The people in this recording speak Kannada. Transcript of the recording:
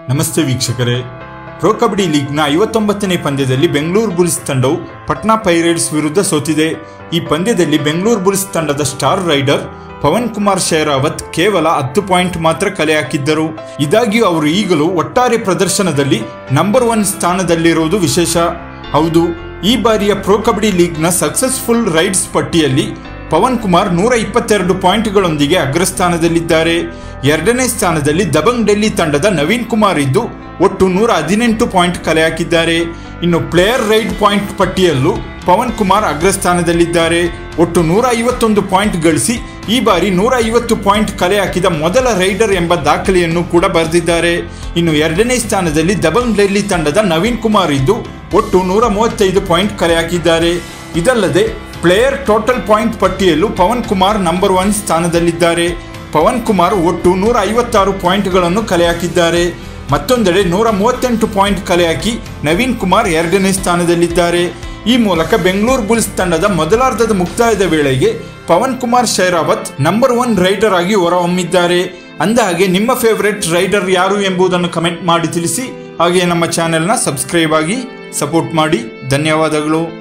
ನಮಸ್ತೆ ವೀಕ್ಷಕರೇ ಪ್ರೊ ಕಬಡ್ಡಿ ಲೀಗ್ನ ಐವತ್ತೊಂಬತ್ತನೇ ಪಂದ್ಯದಲ್ಲಿ ಬೆಂಗಳೂರು ಬುಲ್ಸ್ ತಂಡವು ಪಟ್ನಾ ಪೈರೇಟ್ಸ್ ವಿರುದ್ಧ ಸೋತಿದೆ ಈ ಪಂದ್ಯದಲ್ಲಿ ಬೆಂಗಳೂರು ಬುಲ್ಸ್ ತಂಡದ ಸ್ಟಾರ್ ರೈಡರ್ ಪವನ್ ಕುಮಾರ್ ಶೇರಾವತ್ ಕೇವಲ ಹತ್ತು ಪಾಯಿಂಟ್ ಮಾತ್ರ ಕಲೆ ಹಾಕಿದ್ದರು ಇದಾಗಿಯೂ ಅವರು ಈಗಲೂ ಒಟ್ಟಾರೆ ಪ್ರದರ್ಶನದಲ್ಲಿ ನಂಬರ್ ಒನ್ ಸ್ಥಾನದಲ್ಲಿರುವುದು ವಿಶೇಷ ಹೌದು ಈ ಬಾರಿಯ ಪ್ರೊ ಕಬಡ್ಡಿ ಲೀಗ್ನ ಸಕ್ಸಸ್ಫುಲ್ ರೈಡ್ಸ್ ಪಟ್ಟಿಯಲ್ಲಿ ಪವನ್ ಕುಮಾರ್ ನೂರ ಇಪ್ಪತ್ತೆರಡು ಪಾಯಿಂಟ್ಗಳೊಂದಿಗೆ ಅಗ್ರಸ್ಥಾನದಲ್ಲಿದ್ದಾರೆ ಎರಡನೇ ಸ್ಥಾನದಲ್ಲಿ ದಬಂಗ್ ಡೆಲ್ಲಿ ತಂಡದ ನವೀನ್ ಕುಮಾರ್ ಇದ್ದು ಒಟ್ಟು ನೂರ ಹದಿನೆಂಟು ಪಾಯಿಂಟ್ ಕಲೆ ಹಾಕಿದ್ದಾರೆ ಇನ್ನು ಪ್ಲೇಯರ್ ರೈಡ್ ಪಾಯಿಂಟ್ ಪಟ್ಟಿಯಲ್ಲೂ ಪವನ್ ಕುಮಾರ್ ಅಗ್ರಸ್ಥಾನದಲ್ಲಿದ್ದಾರೆ ಒಟ್ಟು ನೂರ ಐವತ್ತೊಂದು ಪಾಯಿಂಟ್ ಗಳಿಸಿ ಈ ಬಾರಿ ನೂರ ಐವತ್ತು ಪಾಯಿಂಟ್ ಕಲೆ ಹಾಕಿದ ಮೊದಲ ರೈಡರ್ ಎಂಬ ದಾಖಲೆಯನ್ನು ಕೂಡ ಬರೆದಿದ್ದಾರೆ ಇನ್ನು ಎರಡನೇ ಸ್ಥಾನದಲ್ಲಿ ದಬಂಗ್ ಡೆಲ್ಲಿ ತಂಡದ ನವೀನ್ ಕುಮಾರ್ ಇದ್ದು ಒಟ್ಟು ನೂರ ಮೂವತ್ತೈದು ಪಾಯಿಂಟ್ ಕಲೆ ಹಾಕಿದ್ದಾರೆ ಇದಲ್ಲದೆ ಪ್ಲೇಯರ್ ಟೋಟಲ್ ಪಾಯಿಂಟ್ ಪಟ್ಟಿಯಲ್ಲೂ ಪವನ್ ಕುಮಾರ್ ನಂಬರ್ ಒನ್ ಸ್ಥಾನದಲ್ಲಿದ್ದಾರೆ ಪವನ್ ಕುಮಾರ್ ಒಟ್ಟು ನೂರ ಐವತ್ತಾರು ಪಾಯಿಂಟ್ಗಳನ್ನು ಕಲೆ ಹಾಕಿದ್ದಾರೆ ಮತ್ತೊಂದೆಡೆ ನೂರ ಮೂವತ್ತೆಂಟು ಪಾಯಿಂಟ್ ಕಲೆ ಹಾಕಿ ನವೀನ್ ಕುಮಾರ್ ಎರಡನೇ ಸ್ಥಾನದಲ್ಲಿದ್ದಾರೆ ಈ ಮೂಲಕ ಬೆಂಗಳೂರು ಬುಲ್ಸ್ ತಂಡದ ಮೊದಲಾರ್ಧದ ಮುಕ್ತಾಯದ ವೇಳೆಗೆ Pavan Kumar Sehrawat number one raider ಆಗಿ ಹೊರಹೊಮ್ಮಿದ್ದಾರೆ ಅಂದಹಾಗೆ ನಿಮ್ಮ ಫೇವರೆಟ್ ರೈಡರ್ ಯಾರು ಎಂಬುದನ್ನು ಕಮೆಂಟ್ ಮಾಡಿ ತಿಳಿಸಿ ಹಾಗೆ ನಮ್ಮ ಚಾನೆಲ್ನ ಸಬ್ಸ್ಕ್ರೈಬ್ ಆಗಿ ಸಪೋರ್ಟ್ ಮಾಡಿ ಧನ್ಯವಾದಗಳು